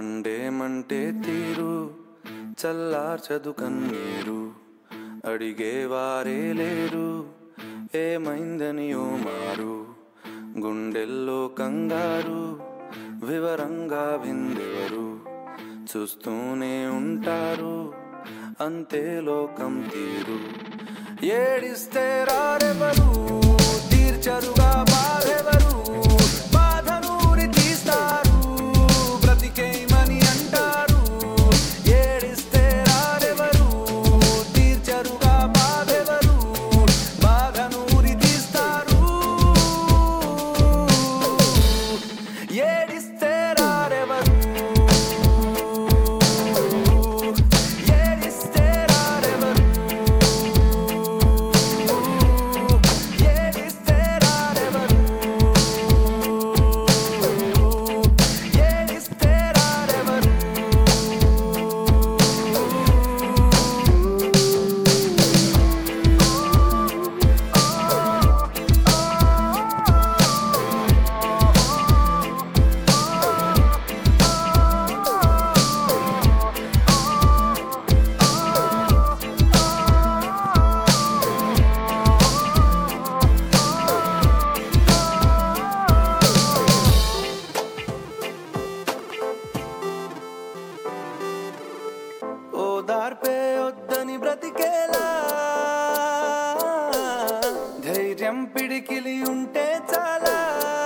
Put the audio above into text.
గుండెమంటే తీరు చల్లార్చదు కన్నీరు అడిగేవారే లేరు ఏమైందని ఓ మారు గుండెల్లో కంగారు వివరంగా విందెవరు చూస్తూనే ఉంటారు అంతే లోకం తీరు ఏడిస్తే రారెవరు తీర్చరుగా బాధెవరు బాధనూరి తీస్తారు బ్రతికేమని అంటారు ఏడిస్తే రారెవరు తీర్చరుగా బాధెవరు బాధనూరి తీస్తారు ఏడిస్తే రారెవరు ఏడిస్తే రారెవరు ఏడిస్తే రారెవరు ఏడిస్తే రారెవరు ఓ దార్పే వద్దని బ్రతికేలా ధైర్యం పిడికిలి ఉంటే చాలా